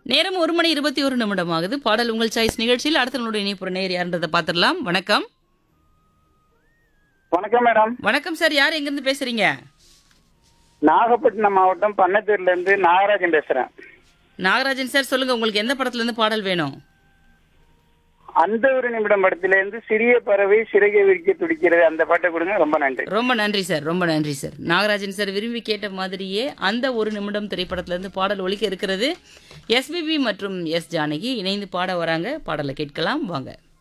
நேரம் ஒரு மணி இருபத்தி ஒரு நிமிடம் ஆகுது பாடல் உங்கள் சாய்ஸ் நிகழ்ச்சியில் அடுத்த நம்மளுடைய இணைப்புற நேர் யாருன்றதை பார்த்துடலாம் வணக்கம் வணக்கம் மேடம் வணக்கம் சார் யார் எங்கேருந்து பேசுறீங்க நாகப்பட்டினம் மாவட்டம் பண்ணத்தூர்ல இருந்து நாகராஜன் பேசுறேன் நாகராஜன் சார் சொல்லுங்க உங்களுக்கு எந்த படத்துல இருந்து பாடல் வேணும் அந்த ஒரு நிமிடம் படத்துல இருந்து சிறிய பறவை சிறகை விரிக்க துடிக்கிறது அந்த பாட்டை கொடுங்க ரொம்ப நன்றி ரொம்ப நன்றி சார் ரொம்ப நன்றி சார் நாகராஜன் சார் விரும்பி கேட்ட மாதிரியே அந்த ஒரு நிமிடம் திரைப்படத்துல இருந்து பாடல் ஒலிக்க இருக்கிறது எஸ்பிபி மற்றும் எஸ் ஜானகி இணைந்து பாட வராங்க பாடலை கேட்கலாம் வாங்க